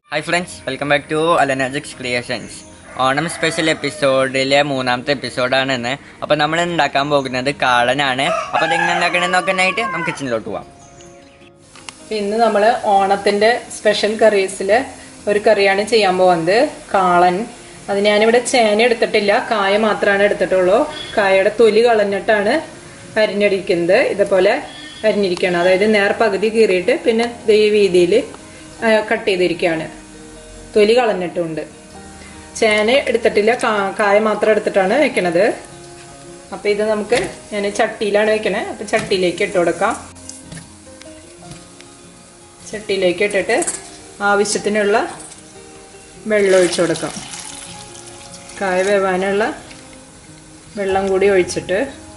hi friends welcome back to അലനാജിക്സ് creations Onam special എപ്പിസോഡിലെ മൂന്നാമത്തെ എപ്പിസോഡാണ് ഇന്ന് അപ്പോൾ നമ്മൾ ഉണ്ടാക്കാൻ പോകുന്നത് കാളനാണ് അപ്പോൾ അതെങ്ങനെ ഉണ്ടാക്കണമെന്ന് നോക്കാനായിട്ട് നമുക്ക് കിച്ചണിലോട്ട് പോവാം ഇന്ന് നമ്മൾ ഓണത്തിൻ്റെ സ്പെഷ്യൽ കറീസിൽ ഒരു കറിയാണ് ചെയ്യാൻ പോകുന്നത് കാളൻ അത് ഞാനിവിടെ ചേന എടുത്തിട്ടില്ല കായ മാത്രമാണ് എടുത്തിട്ടുള്ളൂ കായയുടെ തൊലി കളഞ്ഞിട്ടാണ് അരിഞ്ഞടിക്കുന്നത് ഇതുപോലെ അരിഞ്ഞിരിക്കുകയാണ് അതായത് നേർ പകുതി കീറിയിട്ട് പിന്നെ ദേ ഈ രീതിയിൽ കട്ട് ചെയ്തിരിക്കുകയാണ് തൊലി കളഞ്ഞിട്ടുണ്ട് ചേന എടുത്തിട്ടില്ല കാ- കായ മാത്രം എടുത്തിട്ടാണ് വെക്കണത് അപ്പം ഇത് നമുക്ക് ഞാൻ ചട്ടിയിലാണ് വെക്കണേ അപ്പം ചട്ടിയിലേക്ക് ഇട്ട് കൊടുക്കാം ചട്ടിയിലേക്ക് ഇട്ടിട്ട് ആവശ്യത്തിനുള്ള വെള്ളം ഒഴിച്ചു കൊടുക്കാം കായ വേവാനുള്ള വെള്ളം കൂടി ഒഴിച്ചിട്ട്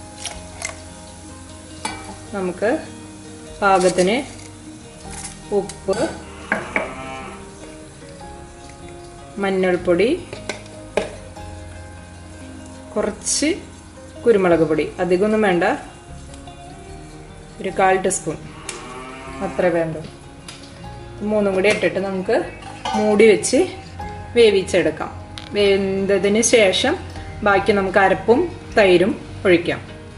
നമുക്ക് പാകത്തിന് ഉപ്പ് മഞ്ഞൾപ്പൊടി കുറച്ച് കുരുമുളക് പൊടി അധികമൊന്നും വേണ്ട ഒരു കാൽ ടീസ്പൂൺ അത്ര വേണ്ട മൂന്നും കൂടി ഇട്ടിട്ട് നമുക്ക് മൂടി വെച്ച് വേവിച്ചെടുക്കാം വെന്തതിന് ശേഷം ബാക്കി നമുക്ക് അരപ്പും തൈരും ഒഴിക്കാം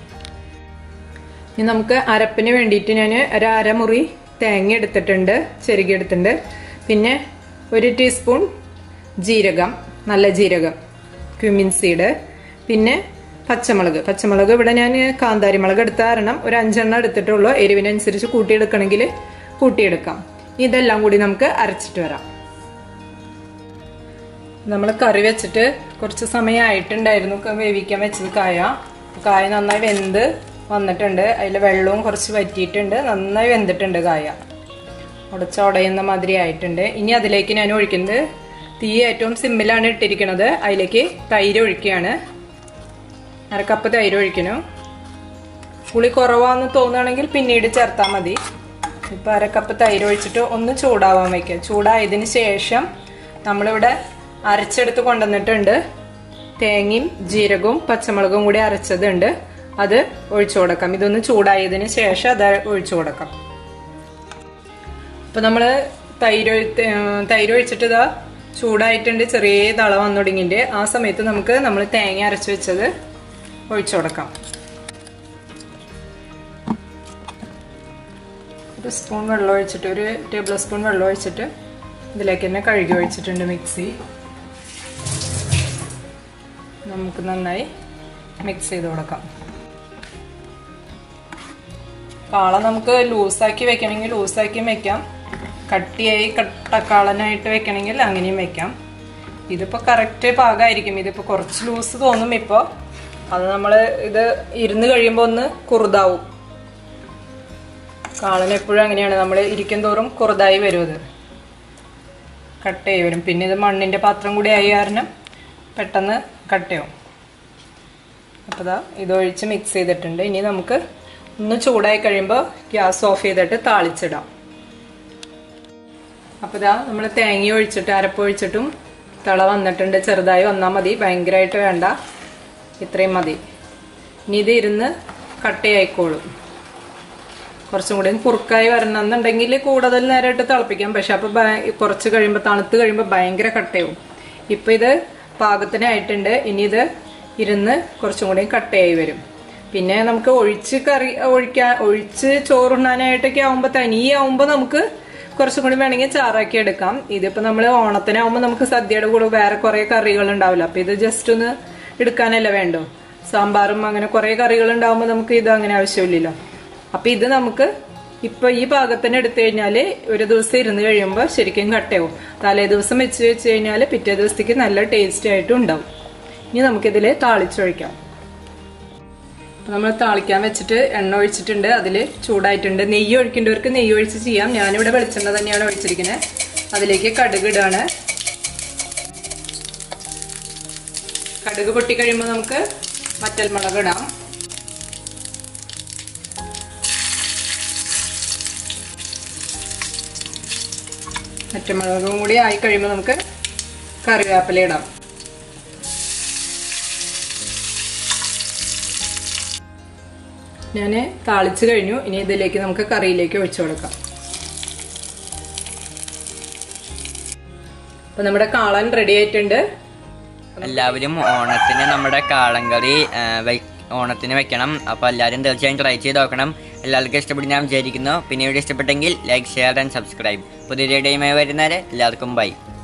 ഇനി നമുക്ക് അരപ്പിന് വേണ്ടിയിട്ട് ഞാൻ ഒരു അരമുറി തേങ്ങ എടുത്തിട്ടുണ്ട് ചെറുകി എടുത്തിട്ടുണ്ട് പിന്നെ ഒരു ടീസ്പൂൺ ജീരകം നല്ല ജീരകം ക്യുമിൻ സീഡ് പിന്നെ പച്ചമുളക് പച്ചമുളക് ഇവിടെ ഞാൻ കാന്താരി മുളക് എടുത്ത കാരണം ഒരു അഞ്ചെണ്ണം എടുത്തിട്ടുള്ളൂ എരിവിനനുസരിച്ച് കൂട്ടിയെടുക്കണമെങ്കിൽ കൂട്ടിയെടുക്കാം ഇതെല്ലാം കൂടി നമുക്ക് അരച്ചിട്ട് വരാം നമ്മൾ കറി വെച്ചിട്ട് കുറച്ച് സമയമായിട്ടുണ്ടായിരുന്നു ക- വേവിക്കാൻ വെച്ചത് കായ കായ നന്നായി വെന്ത് വന്നിട്ടുണ്ട് അതിൽ വെള്ളവും കുറച്ച് വറ്റിയിട്ടുണ്ട് നന്നായി വെന്തിട്ടുണ്ട് കായ ഉടച്ചുടയുന്ന മാതിരി ആയിട്ടുണ്ട് ഇനി അതിലേക്ക് ഞാൻ ഒഴിക്കുന്നത് തീ ഏറ്റവും സിമ്മിലാണ് ഇട്ടിരിക്കുന്നത് അതിലേക്ക് തൈര് ഒഴിക്കുകയാണ് അരക്കപ്പ് തൈര് ഒഴിക്കുന്നു പുളി കുറവാന്ന് തോന്നുകയാണെങ്കിൽ പിന്നീട് ചേർത്താൽ മതി ഇപ്പം അരക്കപ്പ് തൈര് ഒഴിച്ചിട്ട് ഒന്ന് ചൂടാവാൻ വയ്ക്കുക ചൂടായതിന് ശേഷം നമ്മളിവിടെ അരച്ചെടുത്ത് കൊണ്ടുവന്നിട്ടുണ്ട് തേങ്ങയും ജീരകവും പച്ചമുളകും കൂടി അരച്ചതുണ്ട് അത് ഒഴിച്ചു കൊടുക്കാം ഇതൊന്ന് ചൂടായതിന് ശേഷം അത് ഒഴിച്ചു കൊടുക്കാം അപ്പൊ നമ്മള് തൈര് ഒഴി- ഏർ തൈര് ഒഴിച്ചിട്ട് ഇതാ ചൂടായിട്ടുണ്ട് ചെറിയ തള വന്നു തുടങ്ങിയിട്ട് ആ സമയത്ത് നമുക്ക് നമ്മൾ തേങ്ങ അരച്ചു വെച്ചത് ഒഴിച്ചു കൊടുക്കാം ഒരു സ്പൂൺ വെള്ളം ഒഴിച്ചിട്ട് ഒരു ടേബിൾ സ്പൂൺ വെള്ളം ഒഴിച്ചിട്ട് ഇതിലേക്ക് തന്നെ കഴുകി ഒഴിച്ചിട്ടുണ്ട് മിക്സി നമുക്ക് നന്നായി മിക്സ് ചെയ്ത് കൊടുക്കാം കാള നമുക്ക് ലൂസാക്കി വെക്കണമെങ്കിൽ ലൂസാക്കിയും വെക്കാം കട്ടിയായി കട്ടക്കാളനായിട്ട് വെക്കണമെങ്കിൽ അങ്ങനെയും വെക്കാം ഇതിപ്പോൾ കറക്റ്റ് പാകമായിരിക്കും ഇതിപ്പോൾ കുറച്ച് ലൂസ് തോന്നും ഇപ്പോൾ അത് നമ്മൾ ഇത് ഇരുന്ന് കഴിയുമ്പോൾ ഒന്ന് കുറുതാവും കാളൻ എപ്പോഴും അങ്ങനെയാണ് നമ്മൾ ഇരിക്കും തോറും കുറുതായി വരും ഇത് കട്ടയായി വരും പിന്നെ ഇത് മണ്ണിൻ്റെ പാത്രം കൂടി ആയി കാരണം പെട്ടെന്ന് കട്ടയാവും അപ്പോൾ ഇതാ ഇതൊഴിച്ച് മിക്സ് ചെയ്തിട്ടുണ്ട് ഇനി നമുക്ക് ഒന്ന് ചൂടായി കഴിയുമ്പോൾ ഗ്യാസ് ഓഫ് ചെയ്തിട്ട് താളിച്ചിടാം അപ്പോൾ ഇതാ നമ്മൾ തേങ്ങ ഒഴിച്ചിട്ട് അരപ്പ് ഒഴിച്ചിട്ടും തിള വന്നിട്ടുണ്ട് ചെറുതായി വന്നാൽ മതി ഭയങ്കരമായിട്ട് വേണ്ട ഇത്രയും മതി ഇനി ഇത് ഇരുന്ന് കട്ടയായിക്കോളും കുറച്ചും കൂടി കുറുക്കായി വരണമെന്നുണ്ടെങ്കിൽ കൂടുതൽ നേരമായിട്ട് തിളപ്പിക്കാം പക്ഷെ അപ്പോൾ കുറച്ച് കഴിയുമ്പോൾ തണുത്ത് കഴിയുമ്പോൾ ഭയങ്കര കട്ടയാവും ഇപ്പം ഇത് പാകത്തിനായിട്ടുണ്ട് ഇനി ഇത് ഇരുന്ന് കുറച്ചും കൂടി കട്ടയായി വരും പിന്നെ നമുക്ക് ഒഴിച്ച് കറി ഒഴിക്കാൻ ഒഴിച്ച് ചോറുണ്ണാനായിട്ടൊക്കെ ആവുമ്പോൾ തനിയെ ആവുമ്പോൾ നമുക്ക് കുറച്ചും കൂടി വേണമെങ്കിൽ ചാറാക്കി എടുക്കാം ഇതിപ്പോൾ നമ്മൾ ഓണത്തിനാവുമ്പോൾ നമുക്ക് സദ്യയുടെ കൂടെ വേറെ കുറേ കറികൾ ഉണ്ടാവില്ല അപ്പം ഇത് ജസ്റ്റ് ഒന്ന് എടുക്കാനല്ലേ വേണ്ടോ സാമ്പാറും അങ്ങനെ കുറേ കറികൾ ഉണ്ടാവുമ്പോൾ നമുക്ക് ഇത് അങ്ങനെ ആവശ്യമില്ലല്ലോ അപ്പൊ ഇത് നമുക്ക് ഇപ്പൊ ഈ പാകത്തിന് എടുത്തു കഴിഞ്ഞാല് ഒരു ദിവസം ഇരുന്ന് കഴിയുമ്പോൾ ശരിക്കും കട്ടയാവും തലേ ദിവസം വെച്ച് വെച്ച് കഴിഞ്ഞാൽ പിറ്റേ ദിവസത്തേക്ക് നല്ല ടേസ്റ്റി ആയിട്ടും ഉണ്ടാവും ഇനി നമുക്കിതിൽ താളിച്ചൊഴിക്കാം നമ്മൾ താളിക്കാൻ വെച്ചിട്ട് എണ്ണ ഒഴിച്ചിട്ടുണ്ട് അതിൽ ചൂടായിട്ടുണ്ട് നെയ്യ് ഒഴിക്കേണ്ടവർക്ക് നെയ്യ് ഒഴിച്ച് ചെയ്യാം ഞാനിവിടെ വെളിച്ചെണ്ണ തന്നെയാണ് ഒഴിച്ചിരിക്കുന്നത് അതിലേക്ക് കടുക് ഇടാണ് കടുക് പൊട്ടിക്കഴിയുമ്പോൾ നമുക്ക് വറ്റൽമുളക് ഇടാം പച്ചമുളകും കൂടി ആയി കഴിയുമ്പോൾ നമുക്ക് കറിവേപ്പില ഇടാം ഞാൻ താളിച്ച് കഴിഞ്ഞു ഇനി ഇതിലേക്ക് നമുക്ക് കറിയിലേക്ക് ഒഴിച്ചു കൊടുക്കാം അപ്പൊ നമ്മുടെ കാളൻ റെഡി ആയിട്ടുണ്ട് എല്ലാവരും ഓണത്തിന് നമ്മുടെ കാളങ്കറി ആ, വെ- ഓണത്തിന് വെക്കണം അപ്പോൾ എല്ലാവരും തീർച്ചയായും ട്രൈ ചെയ്ത് നോക്കണം എല്ലാവർക്കും ഇഷ്ടപ്പെട്ട് ഞാൻ വിചാരിക്കുന്നു പിന്നെ വീഡിയോ ഇഷ്ടപ്പെട്ടെങ്കിൽ ലൈക്ക് ഷെയർ ആൻഡ് സബ്സ്ക്രൈബ് പുതിയ വീഡിയോയുമായി വരുന്നവരെ എല്ലാവർക്കും ബൈ